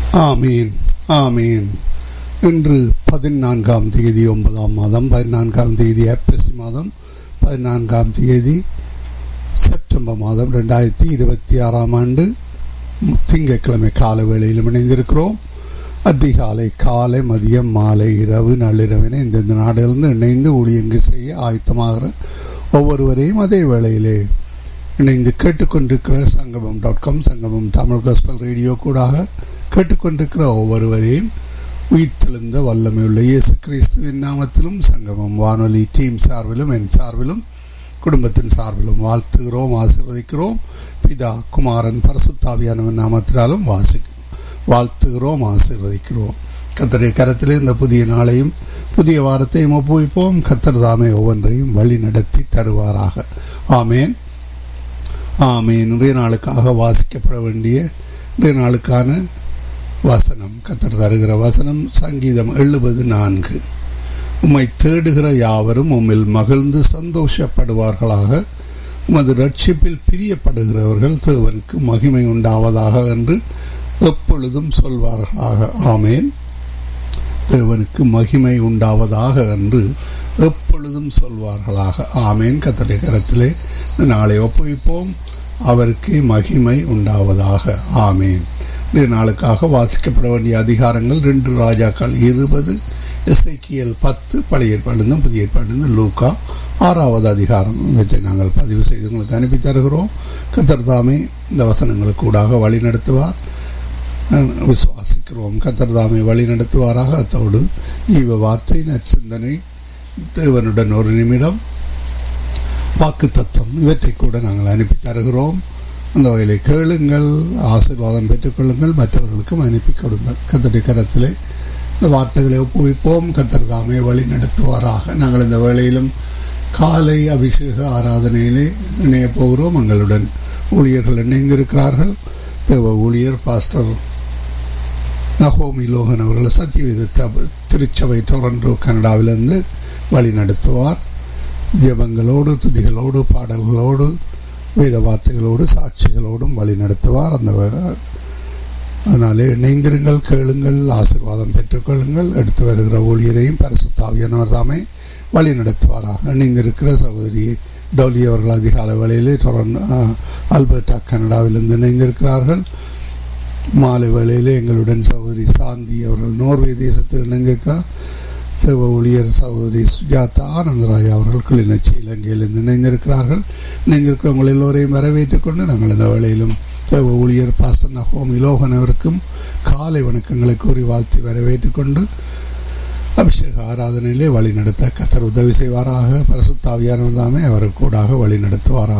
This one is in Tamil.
ஆமீன் ஆமீன் இன்று பதினான்காம் தேதி ஒன்பதாம் மாதம் பதினான்காம் தேதி ஏப்ரசி மாதம் பதினான்காம் தேதி செப்டம்பர் மாதம் ரெண்டாயிரத்தி இருபத்தி ஆறாம் ஆண்டு திங்கட்கிழமை கால வேளையிலும் இணைந்திருக்கிறோம் அதிகாலை காலை மதியம் மாலை இரவு நள்ளிரவினை இந்தந்த நாடுகளிலிருந்து இணைந்து ஊழியங்கள் செய்ய ஆயத்தமாகிற ஒவ்வொருவரையும் அதே வேளையிலே இணைந்து கேட்டுக்கொண்டிருக்கிற சங்கமம் டாட் காம் சங்கமம் தமிழ் காஸ்பல் ரேடியோ கூடாக கேட்டுக்கொண்டிருக்கிற ஒவ்வொருவரையும் உயிர்த்தெழுந்த வல்லமையுள்ள இயேசு கிறிஸ்துவின் நாமத்திலும் சங்கமம் வானொலி டீம் சார்பிலும் என் சார்பிலும் குடும்பத்தின் சார்பிலும் வாழ்த்துகிறோம் ஆசிர்வதிக்கிறோம் பிதா குமாரன் பரசுத்தாவியானவன் நாமத்தினாலும் வாசி வாழ்த்துகிறோம் ஆசிர்வதிக்கிறோம் கத்தருடைய கரத்திலே இந்த புதிய நாளையும் புதிய வாரத்தையும் ஒப்புவிப்போம் கத்தர் தாமே ஒவ்வொன்றையும் வழி நடத்தி தருவாராக ஆமேன் ஆமேன் இன்றைய நாளுக்காக வாசிக்கப்பட வேண்டிய இன்றைய நாளுக்கான வசனம் கத்தர் தருகிற வசனம் சங்கீதம் எழுபது நான்கு உம்மை தேடுகிற யாவரும் உம்மில் மகிழ்ந்து சந்தோஷப்படுவார்களாக உமது ரட்சிப்பில் பிரியப்படுகிறவர்கள் தேவனுக்கு மகிமை உண்டாவதாக என்று எப்பொழுதும் சொல்வார்களாக ஆமேன் தேவனுக்கு மகிமை உண்டாவதாக என்று எப்பொழுதும் சொல்வார்களாக ஆமேன் கத்தடை கரத்திலே நாளை ஒப்புவிப்போம் அவருக்கு மகிமை உண்டாவதாக ஆமேன் இந்த நாளுக்காக வாசிக்கப்பட வேண்டிய அதிகாரங்கள் ரெண்டு ராஜாக்கள் இருபது எஸ்ஐக்கியல் பத்து பழைய ஏற்பாடு புதிய ஏற்பாடு லூக்கா ஆறாவது அதிகாரம் இவற்றை நாங்கள் பதிவு செய்து உங்களுக்கு அனுப்பி தருகிறோம் கத்தர் தாமே இந்த வசனங்களுக்கு கூடாக வழி நடத்துவார் விசுவாசிக்கிறோம் கத்தர் தாமே வழி நடத்துவாராக அத்தோடு ஜீவ வார்த்தை நற்சிந்தனை தேவனுடன் ஒரு நிமிடம் வாக்கு தத்துவம் இவற்றை கூட நாங்கள் அனுப்பி தருகிறோம் அந்த வகையிலே கேளுங்கள் ஆசீர்வாதம் பெற்றுக்கொள்ளுங்கள் மற்றவர்களுக்கும் அனுப்பி கொடுங்கள் கத்தடி கரத்திலே இந்த வார்த்தைகளை ஒப்புவிப்போம் கத்தர் தாமே வழி நடத்துவாராக நாங்கள் இந்த வேளையிலும் காலை அபிஷேக ஆராதனையிலே இணைய போகிறோம் எங்களுடன் ஊழியர்கள் இணைந்திருக்கிறார்கள் தேவ ஊழியர் பாஸ்டர் நகோமி லோகன் அவர்கள் சத்தியவேத திருச்சபை டொரண்டோ கனடாவிலிருந்து வழி நடத்துவார் ஜபங்களோடு துதிகளோடு பாடல்களோடு வேத வார்த்தைகளோடு சாட்சிகளோடும் வழி நடத்துவார் அந்த அதனாலே இணைந்திருங்கள் கேளுங்கள் ஆசிர்வாதம் பெற்றுக்கொள்ளுங்கள் எடுத்து வருகிற ஊழியரையும் பரிசுத்தாவியானவர் தாமே வழி நடத்துவாராக இணைந்திருக்கிற சகோதரி டோலி அவர்கள் அதிகால வேளையிலே தொடர்ந்து ஆல்பர்டா கனடாவிலிருந்து இணைந்திருக்கிறார்கள் மாலை வேளையிலே எங்களுடன் சகோதரி சாந்தி அவர்கள் நோர்வே தேசத்தில் இணைந்திருக்கிறார் தேவ ஊழியர் சகோதரி சுஜாதா ஆனந்தராய் அவர்கள் கிளிநொச்சி இலங்கையிலிருந்து இணைந்திருக்கிறார்கள் இணைந்திருக்கிறவங்கள் எல்லோரையும் வரவேற்றுக் கொண்டு நாங்கள் இந்த வேளையிலும் தேவ ஊழியர் பாசன் நகோம் இலோகன் அவருக்கும் காலை வணக்கங்களை கூறி வாழ்த்தி வரவேற்றுக் கொண்டு அபிஷேக ஆராதனையிலே வழி நடத்த கத்தர் உதவி செய்வாராக பரசுத்தாவியானவர் தாமே அவர் கூடாக வழி நடத்துவாராக